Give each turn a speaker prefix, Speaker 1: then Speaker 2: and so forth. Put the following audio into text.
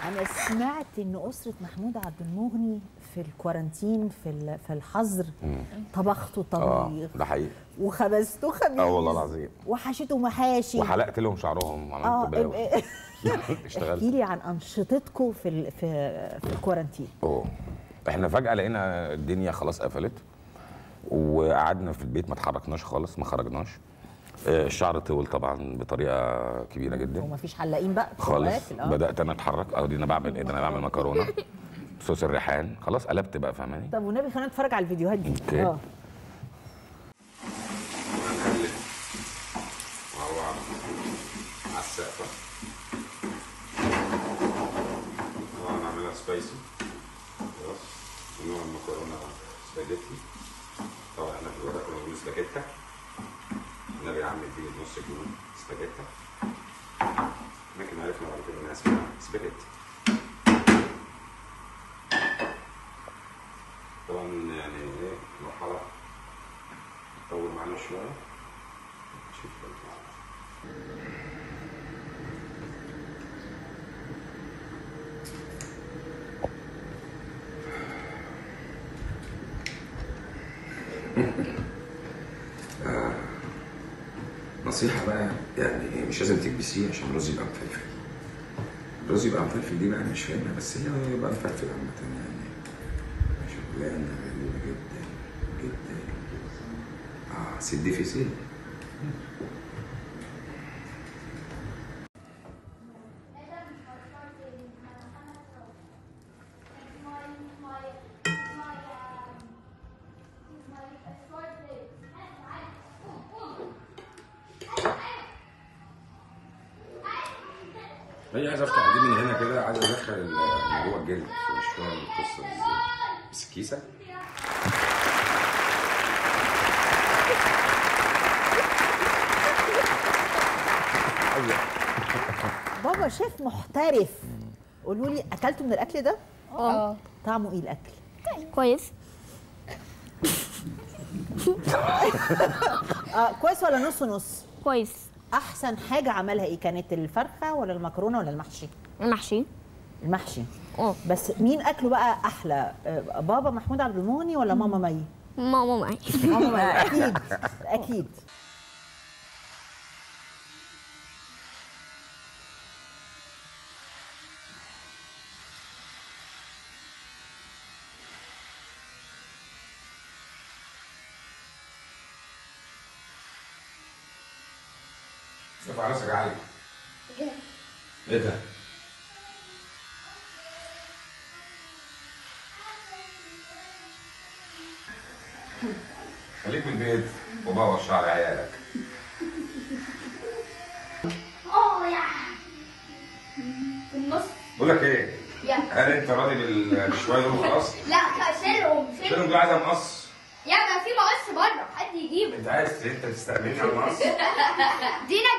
Speaker 1: انا سمعت ان اسره محمود عبد المغني في الكورانتين في ال- في الحظر طبختوا
Speaker 2: اه
Speaker 1: طبيخ
Speaker 2: ده حقيقي
Speaker 1: وخبزتوا خبيز
Speaker 2: اه والله العظيم
Speaker 1: وحشيتوا محاشي
Speaker 2: وحلقت لهم شعرهم
Speaker 1: اه
Speaker 2: وعملت بلاوي
Speaker 1: احكي
Speaker 2: اشتغلت
Speaker 1: لي عن انشطتكم في ال- في في الكورانتين
Speaker 2: اوه احنا فجأة لقينا الدنيا خلاص قفلت وقعدنا في البيت ما اتحركناش خالص ما خرجناش آه، الشعر طول طبعا بطريقة كبيرة جدا
Speaker 1: ومفيش حلاقين بقى
Speaker 2: خالص
Speaker 1: بتوع آه.
Speaker 2: بدأت انا اتحرك اه دي انا بعمل ايه ده انا بعمل مكرونة صوص الريحان خلاص قلبت بقى فاهماني
Speaker 1: طب والنبي خلينا نتفرج على الفيديوهات دي
Speaker 2: اوكي.
Speaker 1: اه
Speaker 2: هنقلب مع بعض على السقفة طبعا نعملها سبايسي خلاص ونوع المكرونة سباجيتي طبعا احنا في الوقت كنا بنقول سباجيتا النبي عم دي نص كيلو سباجيتا لكن عرفنا بعد كده انها اسمها سباجيتي طبعا يعني ايه مرحلة طول معانا شوية شوف بقى.
Speaker 3: نصيحة بقى يعني مش لازم تكبسيه عشان الرز يبقى مفلفل الرز يبقى مفلفل دي بقى أنا مش فاهمها بس هي يبقى مفلفل عامة يعني شغلانة غريبة جدا جدا اه سد في سد
Speaker 2: هي عايز افتح دي من هنا كده عايز ادخل ال- من جوه الجلد مش فاهم القصه دي ازاي بس كيسه
Speaker 1: بابا شيف محترف قولوا لي اكلتوا من الاكل ده
Speaker 4: اه
Speaker 1: طعمه ايه الاكل
Speaker 4: كويس
Speaker 1: اه كويس ولا نص نص
Speaker 4: كويس
Speaker 1: احسن حاجه عملها ايه كانت الفرخه ولا المكرونه ولا المحشي
Speaker 4: محشي
Speaker 1: المحشي
Speaker 4: اه
Speaker 1: بس مين اكله بقى احلى آه، بابا محمود عبد المغني ولا ماما مي
Speaker 4: ماما معي
Speaker 1: ماما مي اكيد اكيد
Speaker 2: ارفع راسك عالي ايه ده؟ خليك من البيت وبوظ شعر عيالك
Speaker 5: اه يا في النص
Speaker 2: بقول لك ايه؟
Speaker 5: يا
Speaker 2: هل انت راضي بال- بالشويه دول وخلاص؟
Speaker 5: لا شيلهم
Speaker 2: شيلهم
Speaker 5: شيلهم
Speaker 2: دول عايزه مقص
Speaker 5: يا ده في مقص بره حد يجيبه
Speaker 2: انت عايز انت تستأمني على المقص؟
Speaker 5: دينا